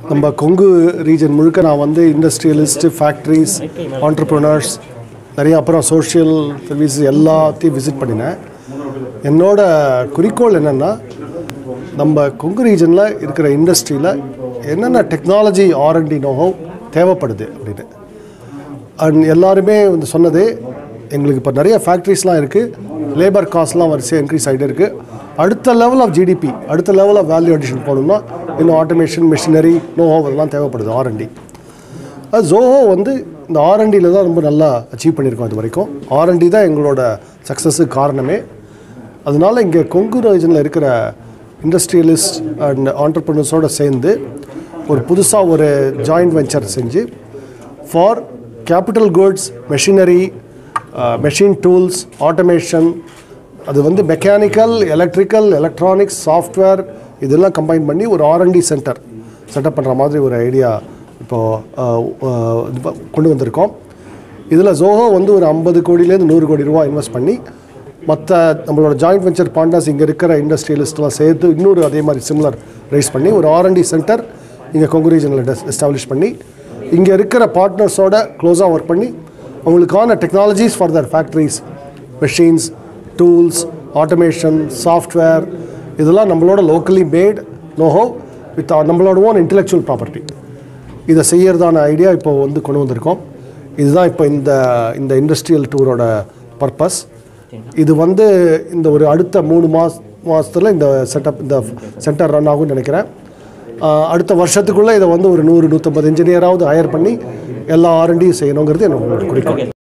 நம்ம கொங்கு ரீஜன் முழுக்க நான் வந்து இண்டஸ்ட்ரியலிஸ்ட் ஃபேக்ட்ரிஸ் ஆண்டர்ப்ரனர்ஸ் நிறைய அப்புறம் சோஷியல் சர்வீஸ் எல்லாத்தையும் விசிட் பண்ணினேன் என்னோட குறிக்கோள் என்னென்னா நம்ம கொங்கு ரீஜனில் இருக்கிற இண்டஸ்ட்ரியில் என்னென்ன டெக்னாலஜி ஆர்என்டி நோஹோ தேவைப்படுது அப்படின்னு அண்ட் எல்லாருமே வந்து சொன்னதே எங்களுக்கு இப்போ நிறைய ஃபேக்ட்ரிஸ்லாம் இருக்குது லேபர் காஸ்ட்லாம் வரிசையாக இன்க்ரீஸ் ஆகிட்டே இருக்குது அடுத்த லெவல் ஆஃப் ஜிடிபி அடுத்த லெவல் ஆஃப் வேல்யூ அடிஷன் போகணும்னா இன்னும் ஆட்டோமேஷன் மிஷினரி நோஹோ இதெல்லாம் தேவைப்படுது ஆர்என்டி அது ஜோஹோ வந்து இந்த ஆர்என்டியில் தான் ரொம்ப நல்லா அச்சீவ் பண்ணியிருக்கோம் இது வரைக்கும் ஆர்என்டி தான் எங்களோட சக்ஸஸுக்கு காரணமே அதனால இங்கே கொங்கு ரீஜனில் இருக்கிற இண்டஸ்ட்ரியலிஸ்ட் அண்ட் ஆண்டர்பிரினர்ஸோடு சேர்ந்து ஒரு புதுசாக ஒரு ஜாயிண்ட் வெஞ்சர் செஞ்சு for capital goods machinery machine tools automation அது வந்து மெக்கானிக்கல் எலக்ட்ரிக்கல் எலக்ட்ரானிக்ஸ் சாஃப்ட்வேர் இதெல்லாம் கம்பைன் பண்ணி ஒரு ஆர்என்டி சென்டர் செட்டப் பண்ணுற மாதிரி ஒரு ஐடியா இப்போது கொண்டு வந்திருக்கோம் இதில் ஜோஹோ வந்து ஒரு ஐம்பது கோடியிலேருந்து நூறு கோடி ரூபா இன்வெஸ்ட் பண்ணி மற்ற நம்மளோட ஜாயிண்ட் வெஞ்சர் பார்ட்னர்ஸ் இங்கே இருக்கிற இண்டஸ்ட்ரியலிஸ்ட்லாம் சேர்த்து இன்னொரு அதே மாதிரி சிமிலர் ரைஸ் பண்ணி ஒரு ஆர்என்டி சென்டர் இங்கே கொங்கு ரீஜனில் எஸ்டாப்ளிஷ் பண்ணி இங்கே இருக்கிற பார்ட்னர்ஸோட க்ளோஸாக ஒர்க் பண்ணி அவங்களுக்கான technologies for their factories machines tools automation software இதெல்லாம் நம்மளோட லோக்கலி மேட் நோஹோ வித் நம்மளோட ஓன் இன்டெலெக்சுவல் ப்ராப்பர்ட்டி இதை செய்யறதான ஐடியா இப்போ வந்து கொண்டு வந்திருக்கோம் இதுதான் இப்போ இந்த இந்த இண்டஸ்ட்ரியல் டூரோட பர்பஸ் இது வந்து இந்த ஒரு அடுத்த மூணு மாஸ் மாதத்தில் இந்த செட்டப் இந்த சென்டர் ரன் ஆகும்னு நினைக்கிறேன் ஆஹ் அடுத்த வருஷத்துக்குள்ளே இதை வந்து ஒரு நூறு நூற்றம்பது இன்ஜினியராவது ஹையர் பண்ணி எல்லா ஆர்என்டியும் செய்யணுங்கிறது என்னோட குறிக்கோள்